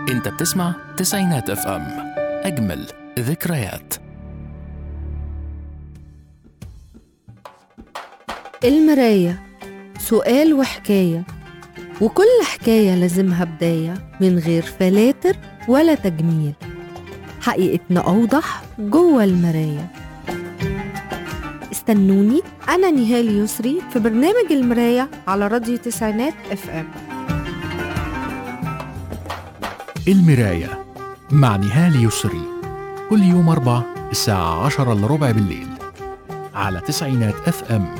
انت بتسمع تسعينات اف ام اجمل ذكريات المراية سؤال وحكاية وكل حكاية لازمها بداية من غير فلاتر ولا تجميل حقيقتنا أوضح جوه المراية استنوني أنا نهال يسري في برنامج المراية على راديو تسعينات اف ام المراية مع نهال يسري كل يوم أربع الساعة عشرة إلا ربع بالليل على تسعينات اف ام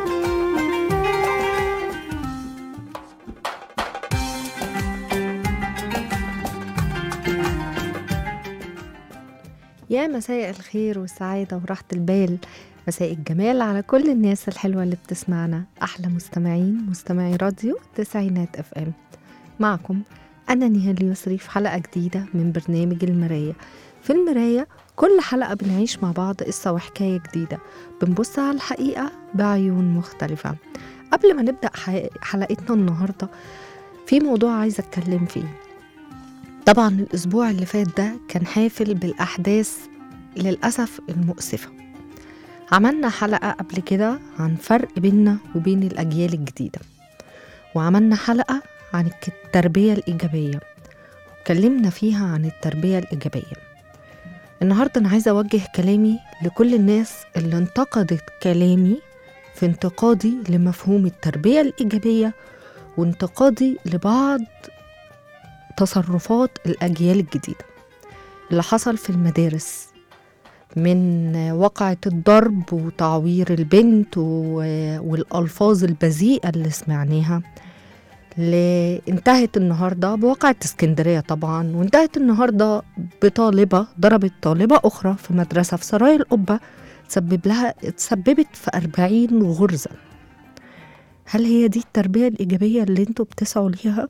يا مساء الخير والسعادة وراحة البال مساء الجمال على كل الناس الحلوة اللي بتسمعنا أحلى مستمعين مستمعي راديو تسعينات اف ام معكم أنا نهال يسري في حلقة جديدة من برنامج المراية في المراية كل حلقة بنعيش مع بعض قصة وحكاية جديدة بنبص على الحقيقة بعيون مختلفة قبل ما نبدأ ح- حلقتنا النهاردة في موضوع عايزة أتكلم فيه طبعا الأسبوع اللي فات ده كان حافل بالأحداث للأسف المؤسفة عملنا حلقة قبل كده عن فرق بيننا وبين الأجيال الجديدة وعملنا حلقة عن الك- التربية الإيجابية واتكلمنا فيها عن التربية الإيجابية النهاردة أنا عايزة أوجه كلامي لكل الناس اللي انتقدت كلامي في انتقادي لمفهوم التربية الإيجابية وانتقادي لبعض تصرفات الأجيال الجديدة اللي حصل في المدارس من وقعة الضرب وتعوير البنت و- والألفاظ البذيئة اللي سمعناها ل- انتهت النهارده بواقعة اسكندرية طبعا وانتهت النهارده بطالبة ضربت طالبة أخرى في مدرسة في سراي القبة تسبب لها تسببت في أربعين غرزة هل هي دي التربية الإيجابية اللي انتوا بتسعوا ليها؟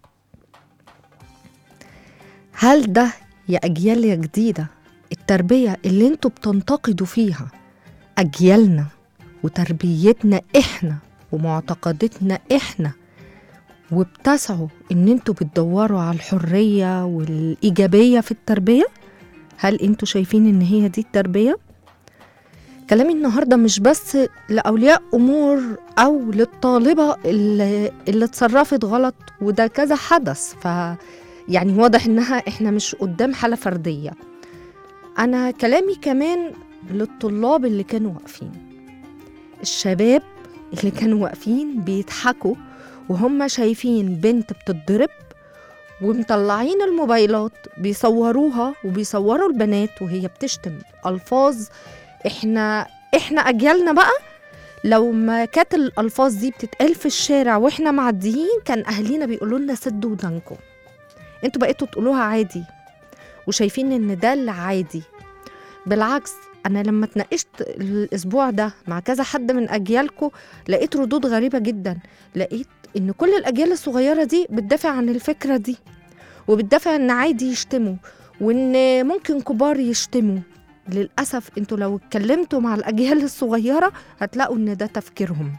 هل ده يا أجيال يا جديدة التربية اللي انتوا بتنتقدوا فيها أجيالنا وتربيتنا إحنا ومعتقداتنا إحنا وبتسعوا إن انتوا بتدوروا على الحرية والإيجابية في التربية هل انتوا شايفين إن هي دي التربية؟ كلامي النهاردة مش بس لأولياء أمور أو للطالبة اللي, اللي اتصرفت غلط وده كذا حدث ف يعني واضح انها احنا مش قدام حاله فرديه انا كلامي كمان للطلاب اللي كانوا واقفين الشباب اللي كانوا واقفين بيضحكوا وهم شايفين بنت بتتضرب ومطلعين الموبايلات بيصوروها وبيصوروا البنات وهي بتشتم الفاظ احنا احنا اجيالنا بقى لو ما كانت الالفاظ دي بتتقال في الشارع واحنا معديين كان اهالينا بيقولوا لنا سدوا ودانكم انتوا بقيتوا تقولوها عادي وشايفين ان ده العادي بالعكس انا لما اتناقشت الاسبوع ده مع كذا حد من اجيالكم لقيت ردود غريبه جدا لقيت ان كل الاجيال الصغيره دي بتدافع عن الفكره دي وبتدافع ان عادي يشتموا وان ممكن كبار يشتموا للاسف انتوا لو اتكلمتوا مع الاجيال الصغيره هتلاقوا ان ده تفكيرهم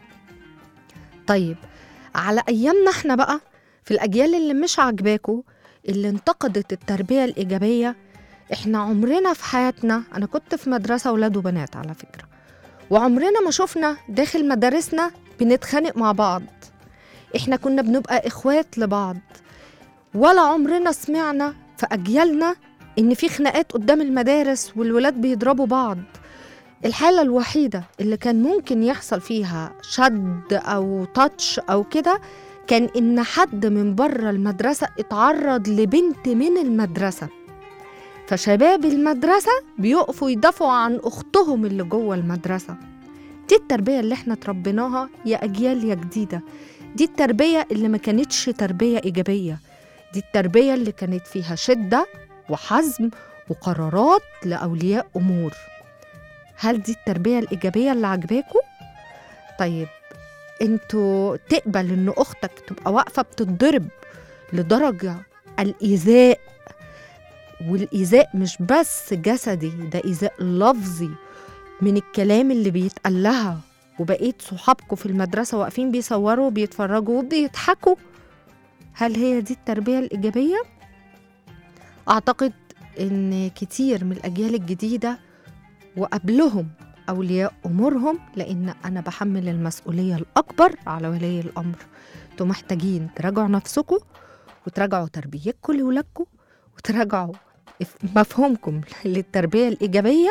طيب على ايامنا احنا بقى في الاجيال اللي مش عاجباكوا اللي انتقدت التربية الإيجابية إحنا عمرنا في حياتنا أنا كنت في مدرسة ولاد وبنات على فكرة وعمرنا ما شفنا داخل مدارسنا بنتخانق مع بعض إحنا كنا بنبقى إخوات لبعض ولا عمرنا سمعنا في أجيالنا إن في خناقات قدام المدارس والولاد بيضربوا بعض الحالة الوحيدة اللي كان ممكن يحصل فيها شد أو تاتش أو كده كان إن حد من بره المدرسة اتعرض لبنت من المدرسة فشباب المدرسة بيقفوا يدافعوا عن أختهم اللي جوه المدرسة دي التربية اللي احنا تربيناها يا أجيال يا جديدة دي التربية اللي ما كانتش تربية إيجابية دي التربية اللي كانت فيها شدة وحزم وقرارات لأولياء أمور هل دي التربية الإيجابية اللي عجباكوا؟ طيب انتوا تقبل ان اختك تبقى واقفه بتتضرب لدرجه الايذاء والايذاء مش بس جسدي ده ايذاء لفظي من الكلام اللي بيتقال لها وبقيت صحابكم في المدرسه واقفين بيصوروا وبيتفرجوا وبيضحكوا هل هي دي التربيه الايجابيه أعتقد إن كتير من الأجيال الجديدة وقبلهم أولياء أمورهم لأن أنا بحمل المسؤولية الأكبر على ولي الأمر انتوا محتاجين تراجعوا نفسكم وتراجعوا تربيتكم لولادكم وتراجعوا مفهومكم للتربية الإيجابية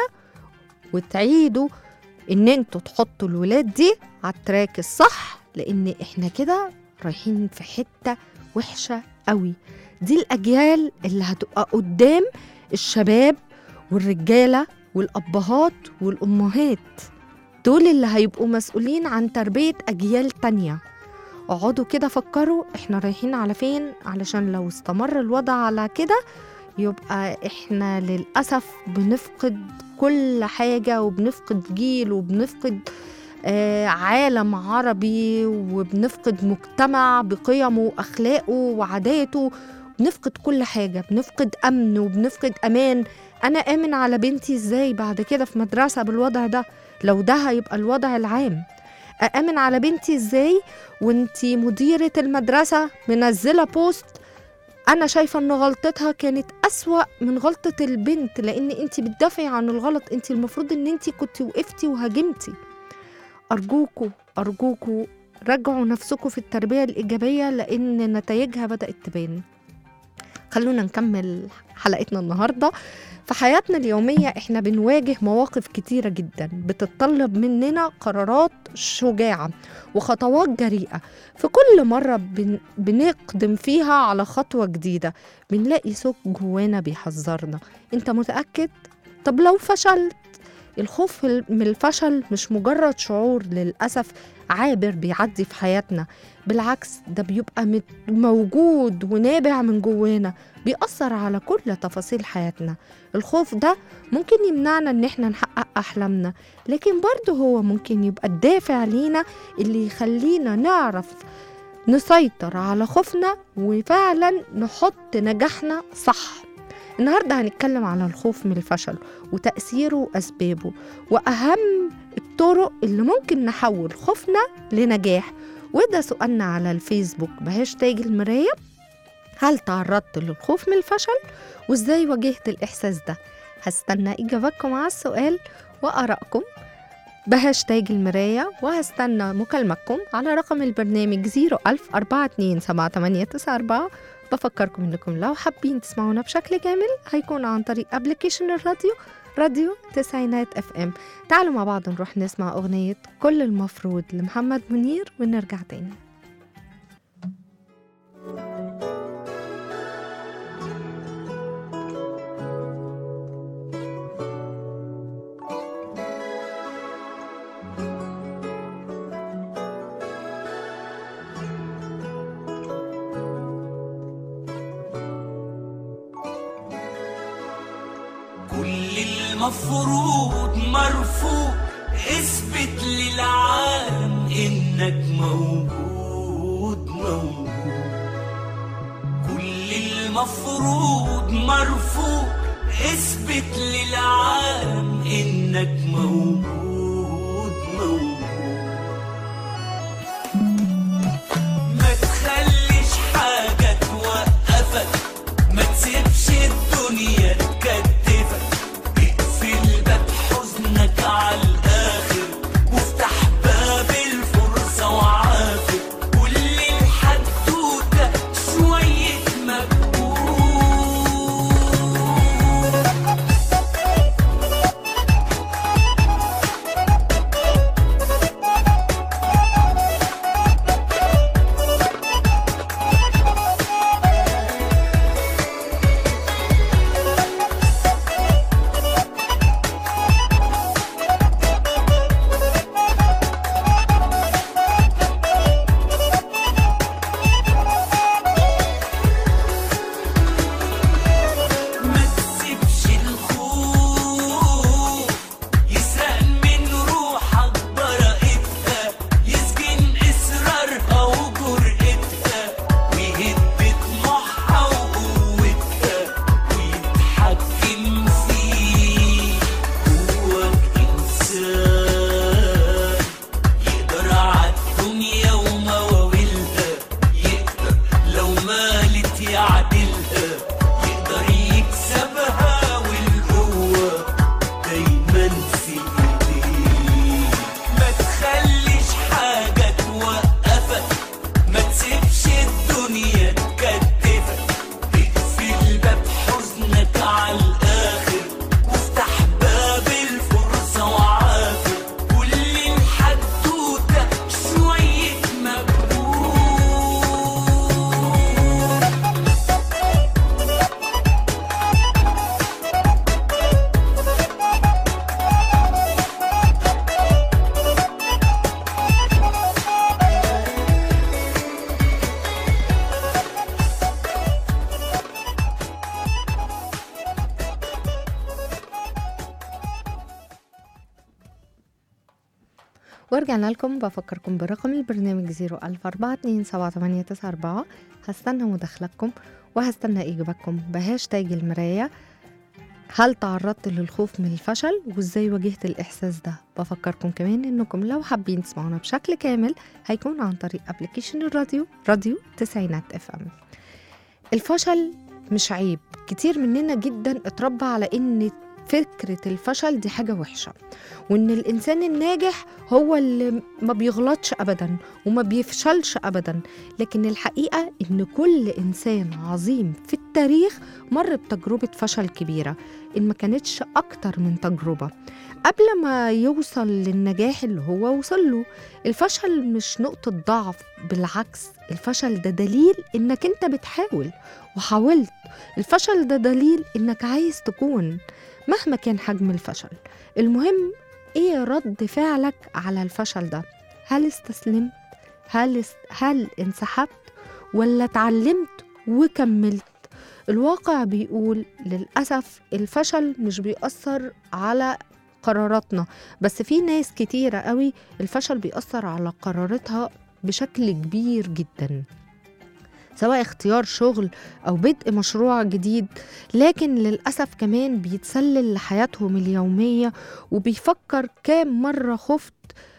وتعيدوا إن انتوا تحطوا الولاد دي على التراك الصح لأن إحنا كده رايحين في حتة وحشة قوي دي الأجيال اللي هتبقى قدام الشباب والرجالة والأبهات والأمهات دول اللي هيبقوا مسؤولين عن تربية أجيال تانية اقعدوا كده فكروا احنا رايحين على فين علشان لو استمر الوضع على كده يبقى احنا للأسف بنفقد كل حاجة وبنفقد جيل وبنفقد آه عالم عربي وبنفقد مجتمع بقيمه وأخلاقه وعاداته بنفقد كل حاجة بنفقد أمن وبنفقد أمان أنا آمن على بنتي إزاي بعد كده في مدرسة بالوضع ده لو ده هيبقى الوضع العام أأمن على بنتي إزاي وانتي مديرة المدرسة منزلة بوست أنا شايفة إن غلطتها كانت أسوأ من غلطة البنت لأن انتي بتدافعي عن الغلط انتي المفروض إن انتي كنت وقفتي وهاجمتي أرجوكوا أرجوكوا راجعوا نفسكم في التربية الإيجابية لأن نتائجها بدأت تبان خلونا نكمل حلقتنا النهارده في حياتنا اليومية احنا بنواجه مواقف كتيرة جدا بتتطلب مننا قرارات شجاعة وخطوات جريئة في كل مرة بن بنقدم فيها على خطوة جديدة بنلاقي صوت جوانا بيحذرنا انت متأكد؟ طب لو فشلت الخوف من الفشل مش مجرد شعور للأسف عابر بيعدي في حياتنا بالعكس ده بيبقى مت- موجود ونابع من جوانا بيأثر على كل تفاصيل حياتنا الخوف ده ممكن يمنعنا ان احنا نحقق احلامنا لكن برضه هو ممكن يبقى الدافع لينا اللي يخلينا نعرف نسيطر على خوفنا وفعلا نحط نجاحنا صح النهارده هنتكلم على الخوف من الفشل وتأثيره وأسبابه وأهم الطرق اللي ممكن نحول خوفنا لنجاح وده سؤالنا على الفيسبوك بهاشتاج المراية هل تعرضت للخوف من الفشل وازاي واجهت الإحساس ده هستنى إجاباتكم على السؤال وآرائكم بهاشتاج المراية وهستنى مكالمتكم على رقم البرنامج 01042 بفكركم انكم لو حابين تسمعونا بشكل كامل هيكون عن طريق ابلكيشن الراديو راديو تسعينات اف ام تعالوا مع بعض نروح نسمع اغنية كل المفروض لمحمد منير ونرجع تاني كل المفروض مرفوض اثبت للعالم انك موجود موجود كل المفروض مرفوض اثبت للعالم انك موجود موجود ما تخليش حاجة توقفك ما تسيبش الدنيا تكتفك اقفل باب حزنك على الآخر وافتح باب الفرصة وعافر كل الحدوتة شوية مجهود ورجعنا لكم بفكركم برقم البرنامج 004278994 هستنى مداخلتكم وهستنى إجابتكم بهاشتاج المراية هل تعرضت للخوف من الفشل وازاي واجهت الإحساس ده بفكركم كمان إنكم لو حابين تسمعونا بشكل كامل هيكون عن طريق ابلكيشن الراديو راديو تسعينات اف ام الفشل مش عيب كتير مننا جدا اتربى على ان فكرة الفشل دي حاجة وحشة وإن الإنسان الناجح هو اللي ما بيغلطش أبدا وما بيفشلش أبدا لكن الحقيقة إن كل إنسان عظيم في التاريخ مر بتجربة فشل كبيرة إن ما كانتش أكتر من تجربة قبل ما يوصل للنجاح اللي هو وصل له الفشل مش نقطة ضعف بالعكس الفشل ده دليل إنك أنت بتحاول وحاولت الفشل ده دليل إنك عايز تكون مهما كان حجم الفشل المهم ايه رد فعلك على الفشل ده هل استسلمت هل است... هل انسحبت ولا اتعلمت وكملت الواقع بيقول للأسف الفشل مش بيأثر على قراراتنا بس في ناس كتيرة قوي الفشل بيأثر على قراراتها بشكل كبير جداً سواء اختيار شغل أو بدء مشروع جديد لكن للأسف كمان بيتسلل لحياتهم اليومية وبيفكر كام مرة خفت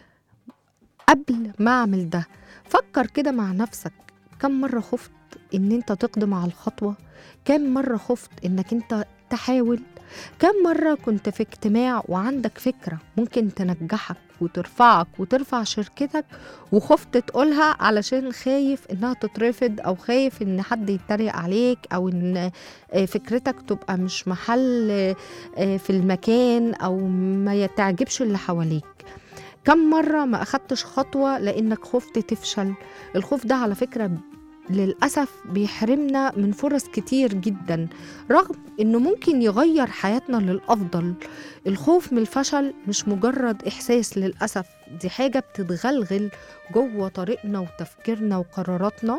قبل ما أعمل ده فكر كده مع نفسك كم مرة خفت إن أنت تقدم على الخطوة كم مرة خفت إنك أنت تحاول كم مرة كنت في اجتماع وعندك فكرة ممكن تنجحك وترفعك وترفع شركتك وخفت تقولها علشان خايف انها تترفض او خايف ان حد يتريق عليك او ان آه، فكرتك تبقى مش محل آه، في المكان او ما تعجبش اللي حواليك كم مرة ما أخدتش خطوة لأنك خفت تفشل الخوف ده على فكرة للأسف بيحرمنا من فرص كتير جدا رغم إنه ممكن يغير حياتنا للأفضل الخوف من الفشل مش مجرد إحساس للأسف دي حاجة بتتغلغل جوه طريقنا وتفكيرنا وقراراتنا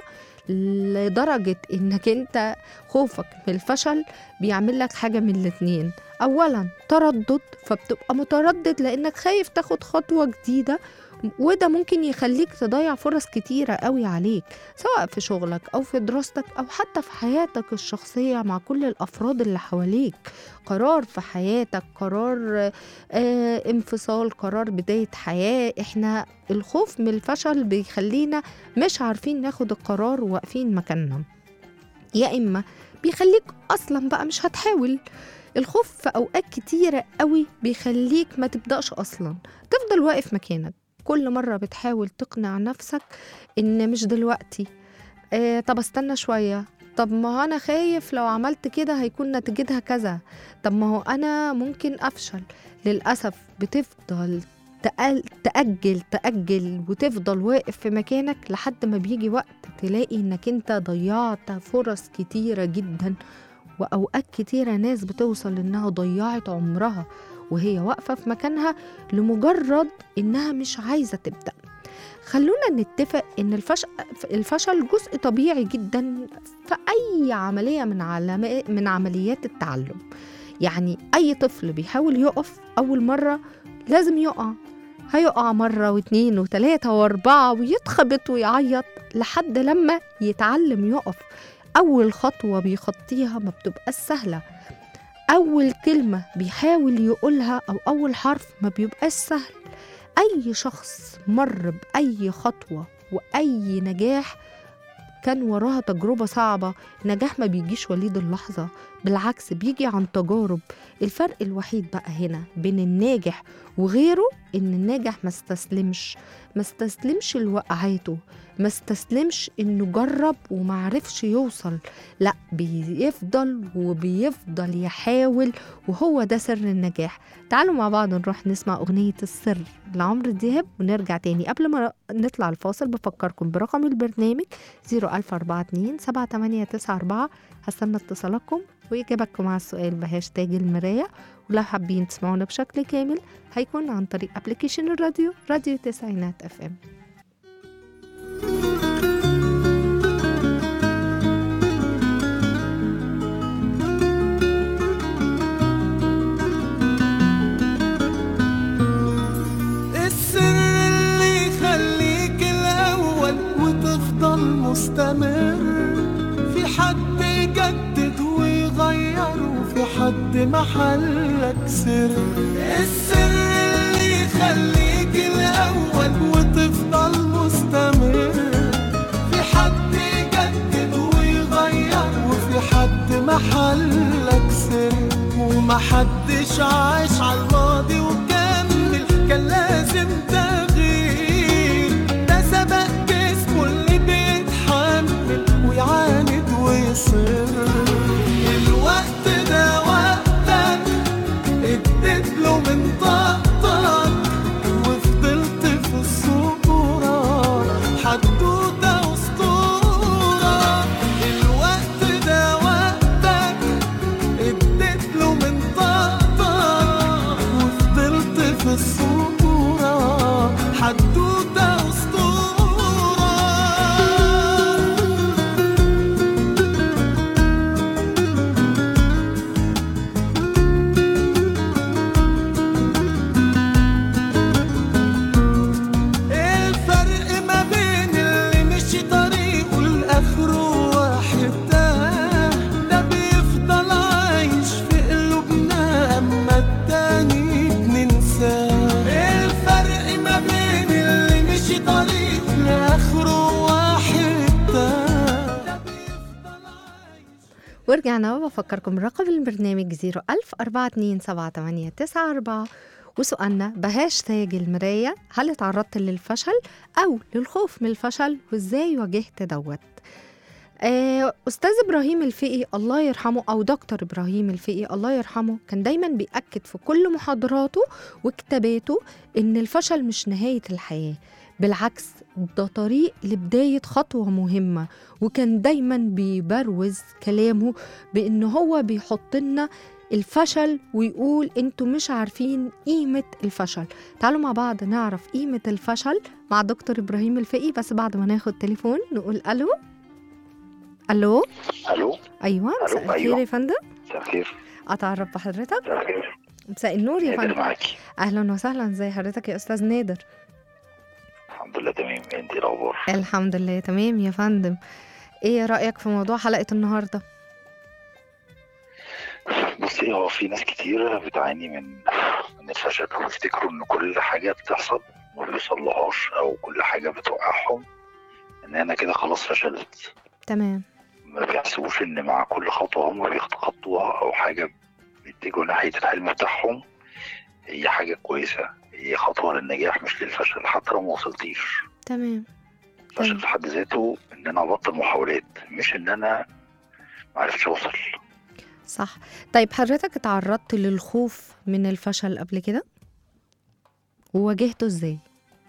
لدرجة إنك أنت خوفك من الفشل بيعمل لك حاجة من الاتنين أولا تردد فبتبقى متردد لأنك خايف تاخد خطوة جديدة وده ممكن يخليك تضيع فرص كتيرة قوي عليك سواء في شغلك أو في دراستك أو حتى في حياتك الشخصية مع كل الأفراد اللي حواليك قرار في حياتك قرار آه انفصال قرار بداية حياة احنا الخوف من الفشل بيخلينا مش عارفين ناخد القرار وواقفين مكاننا يا إما بيخليك أصلا بقى مش هتحاول الخوف في أوقات كتيرة قوي بيخليك ما تبدأش أصلا تفضل واقف مكانك كل مرة بتحاول تقنع نفسك إن مش دلوقتي آه طب استنى شوية طب ما هو أنا خايف لو عملت كده هيكون نتيجتها كذا طب ما هو أنا ممكن أفشل للأسف بتفضل تقل تأجل تأجل وتفضل واقف في مكانك لحد ما بيجي وقت تلاقي إنك أنت ضيعت فرص كتيرة جدا وأوقات كتيرة ناس بتوصل إنها ضيعت عمرها وهي واقفة في مكانها لمجرد إنها مش عايزة تبدأ خلونا نتفق إن الفشل, الفشل جزء طبيعي جدا في أي عملية من, علم... من عمليات التعلم يعني أي طفل بيحاول يقف أول مرة لازم يقع هيقع مرة واتنين وتلاتة واربعة ويتخبط ويعيط لحد لما يتعلم يقف أول خطوة بيخطيها ما بتبقاش سهلة أول كلمة بيحاول يقولها أو أول حرف ما بيبقاش سهل أي شخص مر بأي خطوة وأي نجاح كان وراها تجربة صعبة نجاح ما بيجيش وليد اللحظة بالعكس بيجي عن تجارب الفرق الوحيد بقى هنا بين الناجح وغيره إن الناجح ما استسلمش ما استسلمش لوقعاته ما استسلمش إنه جرب ومعرفش يوصل لا بيفضل وبيفضل يحاول وهو ده سر النجاح تعالوا مع بعض نروح نسمع أغنية السر لعمرو دياب ونرجع تاني قبل ما نطلع الفاصل بفكركم برقم البرنامج 00442 7894 هستنى اتصالاتكم وإجابتكم على السؤال بهاشتاج المراية ولو حابين تسمعونا بشكل كامل هيكون عن طريق ابلكيشن الراديو راديو تسعينات اف ام السر مستمر في حد يجدد ويغير وفي حد محلك سر السر اللي يخليك الأول وتفضل مستمر في حد يجدد ويغير وفي حد محلك سر ومحدش عاش على الماضي وكمل كان لازم تغيير ده سبق جسمه اللي بيتحمل ويعاند ويصر الوقت ده وقتك اديت له من طاقتك وفضلت في الصورة حدوتة أسطورة الوقت ده وقتك اديت له من طاقتك وفضلت في الصورة حدوتة أسطورة الفرق ما بين اللي مشي طريقه لآخره واحد تاه ده بيفضل عايش في قلوبنا أما التاني بننساه الفرق ما بين اللي مشي طريقه لآخره واحد تاه ده بيفضل عايش ورجعنا وبفكركم رقم البرنامج 01000 427 وسؤالنا بهاشتاج المراية هل اتعرضت للفشل أو للخوف من الفشل وإزاي واجهت دوت آه، أستاذ إبراهيم الفقي الله يرحمه أو دكتور إبراهيم الفقي الله يرحمه كان دايما بيأكد في كل محاضراته وكتاباته إن الفشل مش نهاية الحياة بالعكس ده طريق لبداية خطوة مهمة وكان دايما بيبروز كلامه بإن هو بيحط لنا الفشل ويقول انتوا مش عارفين قيمة الفشل تعالوا مع بعض نعرف قيمة الفشل مع دكتور إبراهيم الفقي بس بعد ما ناخد تليفون نقول ألو ألو الو أيوة ألو، مساء الخير أيوة. يا فندم مساء الخير أتعرف بحضرتك مساء الخير مساء النور يا نادر فندم معاكي أهلا وسهلا زي حضرتك يا أستاذ نادر الحمد لله تمام انت إيه الاخبار الحمد لله تمام يا فندم ايه رأيك في موضوع حلقة النهاردة بصي هو في ناس كتير بتعاني من من الفشل ويفتكروا ان كل حاجه بتحصل ما بيوصلهاش او كل حاجه بتوقعهم ان انا كده خلاص فشلت تمام ما بيحسبوش ان مع كل خطوه هم بيخطوها او حاجه بيتجهوا ناحيه الحلم بتاعهم هي حاجه كويسه هي خطوه للنجاح مش للفشل حتى لو ما وصلتيش تمام الفشل طيب. في حد ذاته ان انا ابطل محاولات مش ان انا ما عرفتش اوصل صح طيب حضرتك اتعرضت للخوف من الفشل قبل كده وواجهته ازاي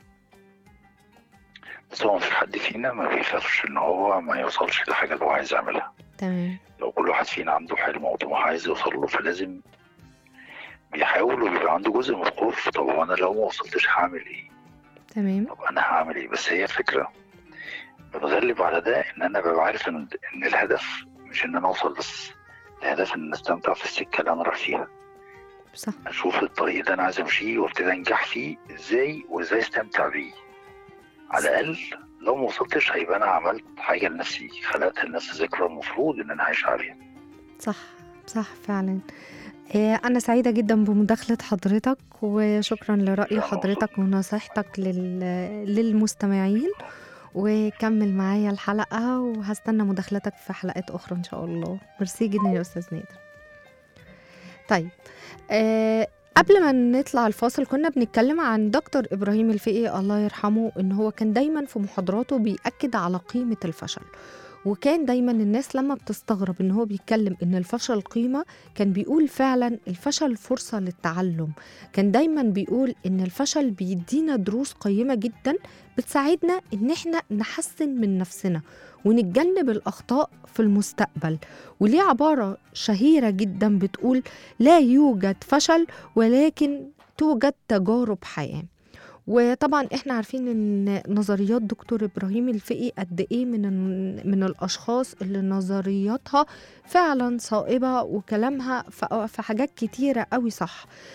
بس هو مفيش حد فينا ما بيخافش ان هو ما يوصلش للحاجه اللي هو عايز يعملها تمام لو كل واحد فينا عنده حلم او طموح عايز يوصل له فلازم بيحاول وبيبقى عنده جزء من الخوف طب هو انا لو ما وصلتش هعمل ايه تمام طب انا هعمل ايه بس هي الفكره بتغلب على ده ان انا ببقى عارف ان ان الهدف مش ان انا اوصل بس الهدف ان انا استمتع في السكه اللي انا رايح فيها صح اشوف الطريق ده انا عايز امشيه وابتدي انجح فيه ازاي وازاي استمتع بيه على الاقل لو ما وصلتش هيبقى انا عملت حاجه لنفسي خلقت لنفسي ذكرى المفروض ان انا عايش عليها صح صح فعلا آه، أنا سعيدة جدا بمداخلة حضرتك وشكرا لرأي لا، حضرتك ونصيحتك لل... للمستمعين وكمل معايا الحلقة وهستنى مداخلتك في حلقات أخرى إن شاء الله ميرسي جدا يا أستاذ نادر طيب آه قبل ما نطلع الفاصل كنا بنتكلم عن دكتور إبراهيم الفقي الله يرحمه إن هو كان دايما في محاضراته بيأكد على قيمة الفشل وكان دايما الناس لما بتستغرب ان هو بيتكلم ان الفشل قيمة كان بيقول فعلا الفشل فرصة للتعلم كان دايما بيقول ان الفشل بيدينا دروس قيمة جدا بتساعدنا ان احنا نحسن من نفسنا ونتجنب الأخطاء في المستقبل وليه عبارة شهيرة جدا بتقول لا يوجد فشل ولكن توجد تجارب حياة وطبعا احنا عارفين ان نظريات دكتور ابراهيم الفقي قد ايه من ال- من الاشخاص اللي نظرياتها فعلا صائبه وكلامها في في حاجات كتيره قوي صح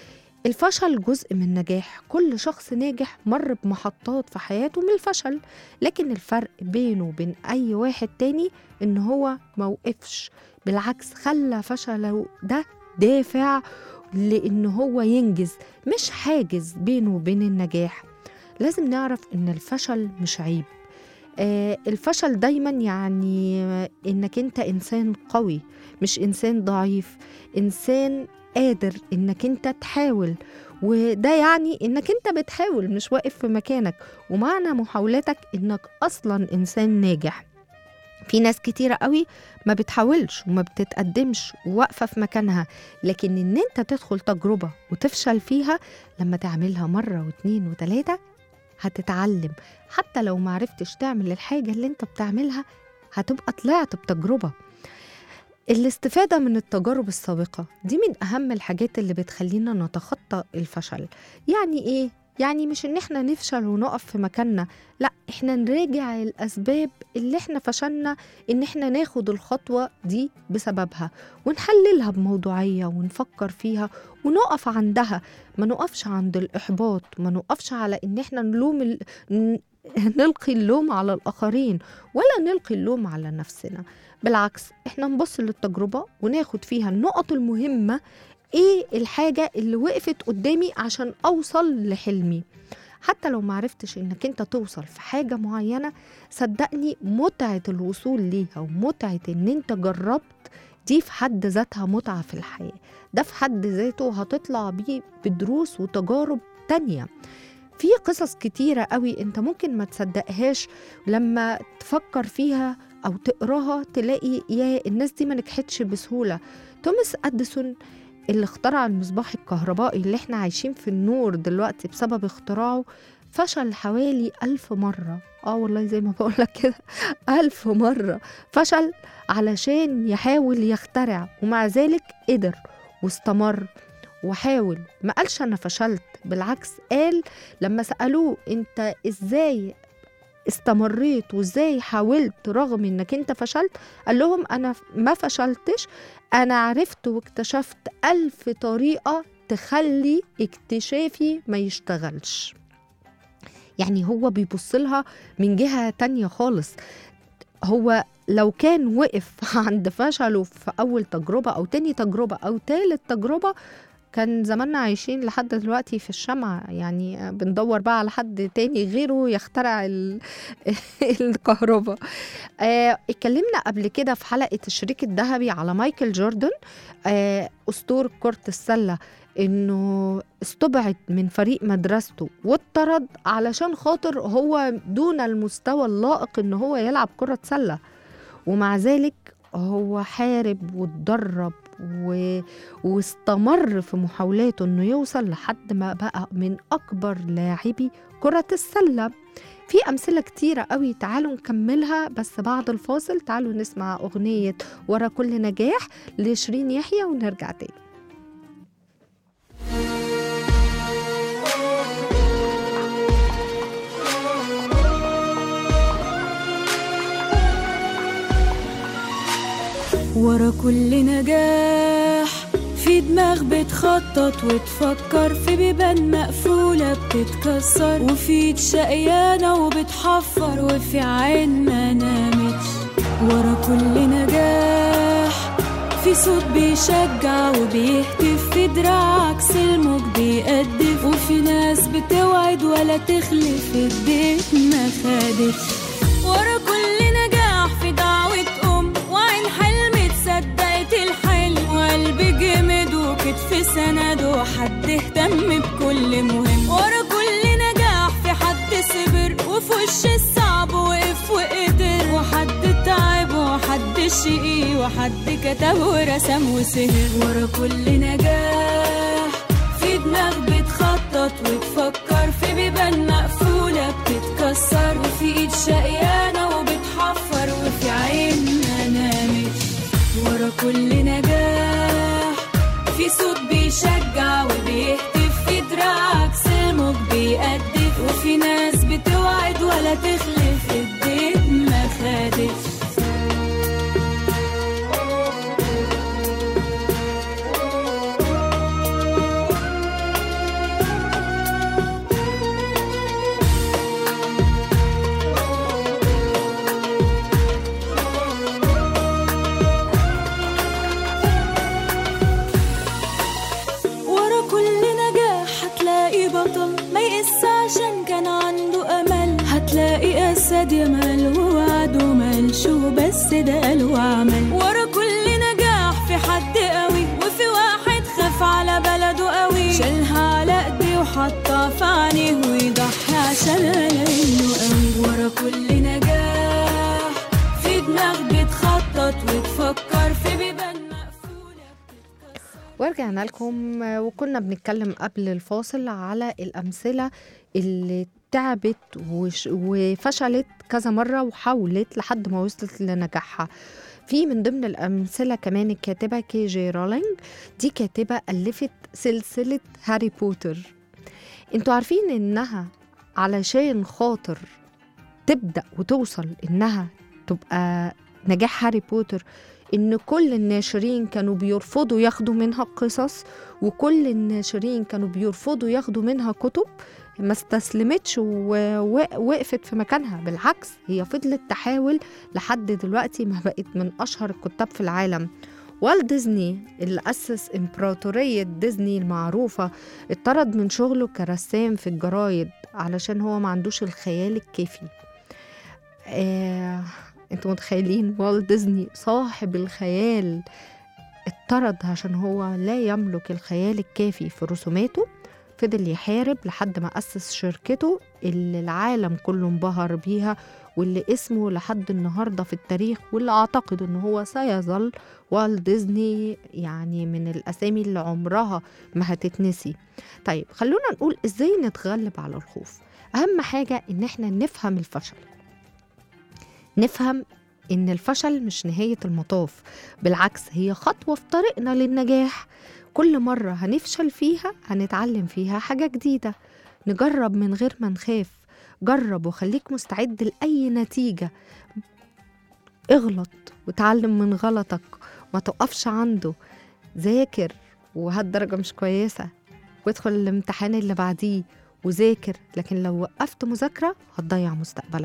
الفشل جزء من النجاح كل شخص ناجح مر بمحطات في حياته من الفشل لكن الفرق بينه وبين أي واحد تاني إن هو موقفش بالعكس خلى فشله ده دافع لإن هو ينجز مش حاجز بينه وبين النجاح لازم نعرف إن الفشل مش عيب آه الفشل دايما يعني إنك أنت إنسان قوي مش إنسان ضعيف إنسان قادر إنك أنت تحاول وده يعني إنك أنت بتحاول مش واقف في مكانك ومعنى محاولتك إنك أصلا إنسان ناجح في ناس كتيرة قوي ما بتحاولش وما بتتقدمش وواقفة في مكانها لكن إن أنت تدخل تجربة وتفشل فيها لما تعملها مرة واتنين وتلاتة هتتعلم حتى لو معرفتش تعمل الحاجة اللي انت بتعملها هتبقى طلعت بتجربة الاستفادة من التجارب السابقة دي من أهم الحاجات اللي بتخلينا نتخطى الفشل يعني إيه؟ يعني مش إن إحنا نفشل ونقف في مكاننا لا إحنا نراجع الأسباب اللي إحنا فشلنا إن إحنا ناخد الخطوة دي بسببها ونحللها بموضوعية ونفكر فيها ونقف عندها ما نقفش عند الإحباط ما نقفش على إن إحنا نلوم ال... ن- نلقي اللوم على الآخرين ولا نلقي اللوم على نفسنا بالعكس إحنا نبص للتجربة وناخد فيها النقط المهمة إيه الحاجة اللي وقفت قدامي عشان أوصل لحلمي حتى لو معرفتش إنك أنت توصل في حاجة معينة صدقني متعة الوصول ليها ومتعة إن أنت جربت دي في حد ذاتها متعة في الحياة ده في حد ذاته هتطلع بيه بدروس وتجارب تانية في قصص كتيرة قوي انت ممكن ما تصدقهاش لما تفكر فيها او تقراها تلاقي يا الناس دي ما نجحتش بسهولة توماس اديسون اللي اخترع المصباح الكهربائي اللي احنا عايشين في النور دلوقتي بسبب اختراعه فشل حوالي ألف مرة اه والله زي ما بقولك كده ألف مرة فشل علشان يحاول يخترع ومع ذلك قدر واستمر وحاول ما قالش أنا فشلت بالعكس قال لما سألوه أنت إزاي استمريت وازاي حاولت رغم انك انت فشلت قال لهم انا ما فشلتش انا عرفت واكتشفت الف طريقة تخلي اكتشافي ما يشتغلش يعني هو بيبص لها من جهة تانية خالص هو لو كان وقف عند فشله في أول تجربة أو تاني تجربة أو تالت تجربة كان زماننا عايشين لحد دلوقتي في الشمعة يعني بندور بقى على حد تاني غيره يخترع ال- الكهرباء آه، اتكلمنا قبل كده في حلقة الشريك الذهبي على مايكل جوردن آه، أسطورة كرة السلة انه استبعد من فريق مدرسته واتطرد علشان خاطر هو دون المستوى اللائق ان هو يلعب كرة سلة ومع ذلك هو حارب واتدرب و... واستمر في محاولاته انه يوصل لحد ما بقى من اكبر لاعبي كرة السلة في أمثلة كتيرة قوي تعالوا نكملها بس بعد الفاصل تعالوا نسمع أغنية ورا كل نجاح لشيرين يحيى ونرجع تاني ورا كل نجاح في دماغ بتخطط وتفكر في بيبان مقفولة بتتكسر وفي ايد شقيانة وبتحفر وفي عين ما نامتش ورا كل نجاح في صوت بيشجع وبيهتف في دراع عكس الموج بيقدف وفي ناس بتوعد ولا تخلف الديت ما خدتش ورا كل نجاح في دعوة أم وعين حلم تصدقت الحلم وقلب جمد وكتف سند وحد اهتم بكل مهم ورا كل نجاح في حد صبر وفي وش الصعب وقف وقدر وحد تعب وحد شقي وحد كتب ورسم وسهر ورا كل نجاح في دماغ بتخطط وتفكر في بيبان مقفولة بتتكسر وفي ايد شقيانة وبتحفر وفي عين ما نامتش ورا كل نجاح في صوت بيشجع وبيهتف في دراعك سلمك بيقدف وفي ناس بتوعد ولا تخلف الديت ما خدتش خد يا مال ووعد ومال شو بس ده قال وعمل ورا كل نجاح في حد قوي وفي واحد خاف على بلده قوي شالها على ايديه وحطها في عينيه ويضحي عشان ليله قوي ورا كل نجاح في دماغ بتخطط وتفكر في بيبان مقفولة ورجعنا لكم آه، وكنا بنتكلم قبل الفاصل على الأمثلة اللي تعبت وش وفشلت كذا مرة وحاولت لحد ما وصلت لنجاحها في من ضمن الأمثلة كمان الكاتبة كي جي رولينج دي كاتبة ألفت سلسلة هاري بوتر انتوا عارفين انها علشان خاطر تبدأ وتوصل انها تبقى نجاح هاري بوتر ان كل الناشرين كانوا بيرفضوا ياخدوا منها قصص وكل الناشرين كانوا بيرفضوا ياخدوا منها كتب ما استسلمتش ووقفت في مكانها بالعكس هي فضلت تحاول لحد دلوقتي ما بقت من اشهر الكتاب في العالم والت ديزني اللي أسس إمبراطورية ديزني المعروفة اتطرد من شغله كرسام في الجرايد علشان هو ما عندوش الخيال الكافي آه، انتوا متخيلين والت ديزني صاحب الخيال اتطرد عشان هو لا يملك الخيال الكافي في رسوماته فضل يحارب لحد ما أسس شركته اللي العالم كله انبهر بيها واللي اسمه لحد النهاردة في التاريخ واللي أعتقد أنه هو سيظل والت ديزني يعني من الأسامي اللي عمرها ما هتتنسي طيب خلونا نقول إزاي نتغلب على الخوف أهم حاجة إن إحنا نفهم الفشل نفهم إن الفشل مش نهاية المطاف بالعكس هي خطوة في طريقنا للنجاح كل مرة هنفشل فيها هنتعلم فيها حاجة جديدة نجرب من غير ما نخاف جرب وخليك مستعد لأي نتيجة اغلط وتعلم من غلطك ما تقفش عنده ذاكر وهات درجة مش كويسة وادخل الامتحان اللي بعديه وذاكر لكن لو وقفت مذاكرة هتضيع مستقبلك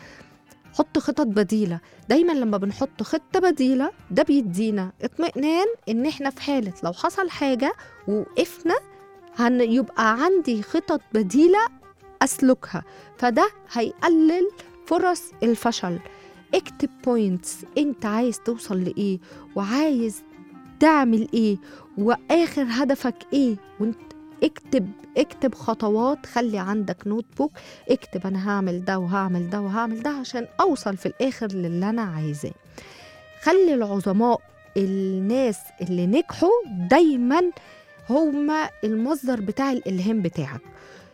حط خطط بديلة دايما لما بنحط خطة بديلة ده بيدينا اطمئنان ان احنا في حالة لو حصل حاجة ووقفنا هن يبقى عندي خطط بديلة أسلكها فده هيقلل فرص الفشل اكتب بوينتس انت عايز توصل لإيه وعايز تعمل ايه واخر هدفك ايه وانت اكتب اكتب خطوات خلي عندك نوت بوك اكتب انا هعمل ده وهعمل ده وهعمل ده عشان اوصل في الاخر للي انا عايزاه خلي العظماء الناس اللي نجحوا دايما هما المصدر بتاع الالهام بتاعك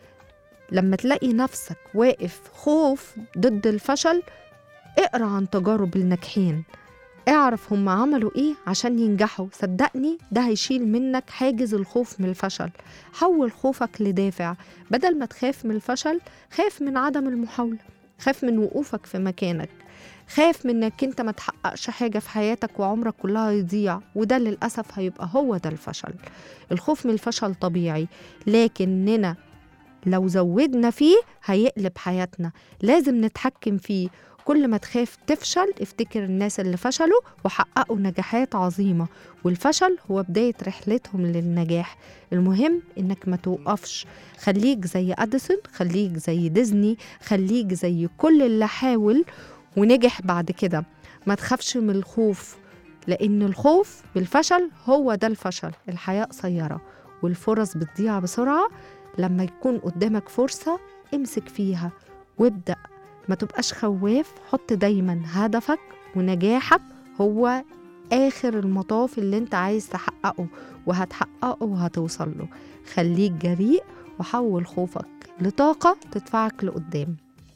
لما تلاقي نفسك واقف خوف ضد الفشل اقرا عن تجارب الناجحين اعرف هم عملوا ايه عشان ينجحوا صدقني ده هيشيل منك حاجز الخوف من الفشل حول خوفك لدافع بدل ما تخاف من الفشل خاف من عدم المحاولة خاف من وقوفك في مكانك خاف من انك انت ما تحققش حاجة في حياتك وعمرك كلها يضيع وده للأسف هيبقى هو ده الفشل الخوف من الفشل طبيعي لكننا لو زودنا فيه هيقلب حياتنا لازم نتحكم فيه كل ما تخاف تفشل افتكر الناس اللي فشلوا وحققوا نجاحات عظيمة والفشل هو بداية رحلتهم للنجاح المهم انك ما توقفش خليك زي اديسون خليك زي ديزني خليك زي كل اللي حاول ونجح بعد كده ما تخافش من الخوف لان الخوف بالفشل هو ده الفشل الحياة قصيرة والفرص بتضيع بسرعة لما يكون قدامك فرصة امسك فيها وابدأ ما تبقاش خواف حط دايما هدفك ونجاحك هو آخر المطاف اللي انت عايز تحققه وهتحققه وهتوصل له خليك جريء وحول خوفك لطاقة تدفعك لقدام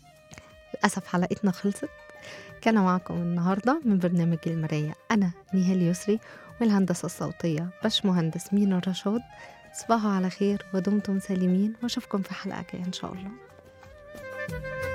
للأسف حلقتنا خلصت كان معكم النهاردة من برنامج المراية أنا نيهال يسري والهندسة الصوتية باش مهندس مينا رشاد تصبحوا على خير ودمتم سالمين واشوفكم في حلقة جاية إن شاء الله